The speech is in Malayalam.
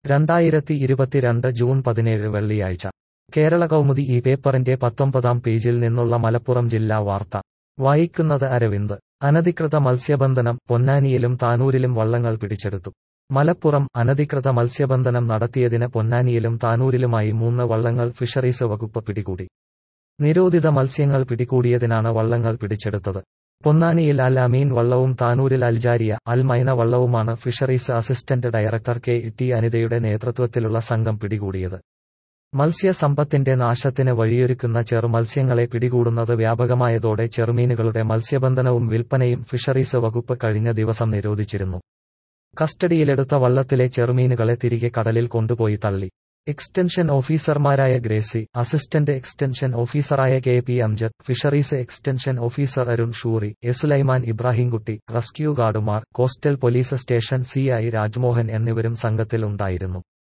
രണ്ടായിരത്തി ഇരുപത്തിരണ്ട് ജൂൺ പതിനേഴ് വെള്ളിയാഴ്ച കേരള കൗമുദി ഈ പേപ്പറിന്റെ പത്തൊമ്പതാം പേജിൽ നിന്നുള്ള മലപ്പുറം ജില്ലാ വാർത്ത വായിക്കുന്നത് അരവിന്ദ് അനധികൃത മത്സ്യബന്ധനം പൊന്നാനിയിലും താനൂരിലും വള്ളങ്ങൾ പിടിച്ചെടുത്തു മലപ്പുറം അനധികൃത മത്സ്യബന്ധനം നടത്തിയതിന് പൊന്നാനിയിലും താനൂരിലുമായി മൂന്ന് വള്ളങ്ങൾ ഫിഷറീസ് വകുപ്പ് പിടികൂടി നിരോധിത മത്സ്യങ്ങൾ പിടികൂടിയതിനാണ് വള്ളങ്ങൾ പിടിച്ചെടുത്തത് പൊന്നാനിയിൽ അൽ അമീൻ വള്ളവും താനൂരിൽ അൽജാരിയ അൽ മൈന വള്ളവുമാണ് fisheries assistant director K T അനിതയുടെ നേതൃത്വത്തിലുള്ള സംഘം പിടികൂടിയത് മത്സ്യസമ്പത്തിന്റെ നാശത്തിന് വഴിയൊരുക്കുന്ന ചെറുമത്സ്യങ്ങളെ പിടികൂടുന്നത് വ്യാപകമായതോടെ ചെറുമീനുകളുടെ മത്സ്യബന്ധനവും വിൽപ്പനയും ഫിഷറീസ് വകുപ്പ് കഴിഞ്ഞ ദിവസം നിരോധിച്ചിരുന്നു കസ്റ്റഡിയിലെടുത്ത വള്ളത്തിലെ ചെറുമീനുകളെ തിരികെ കടലിൽ കൊണ്ടുപോയി തള്ളി എക്സ്റ്റൻഷൻ ഓഫീസർമാരായ ഗ്രേസി അസിസ്റ്റന്റ് എക്സ്റ്റൻഷൻ ഓഫീസറായ K P Amjad fisheries extension officer Arun Shoury Esulaiman Ibrahimkutty rescue ഗാർഡുമാർ coastal police station C I Rajmohan എന്നിവരും സംഘത്തിൽ ഉണ്ടായിരുന്നു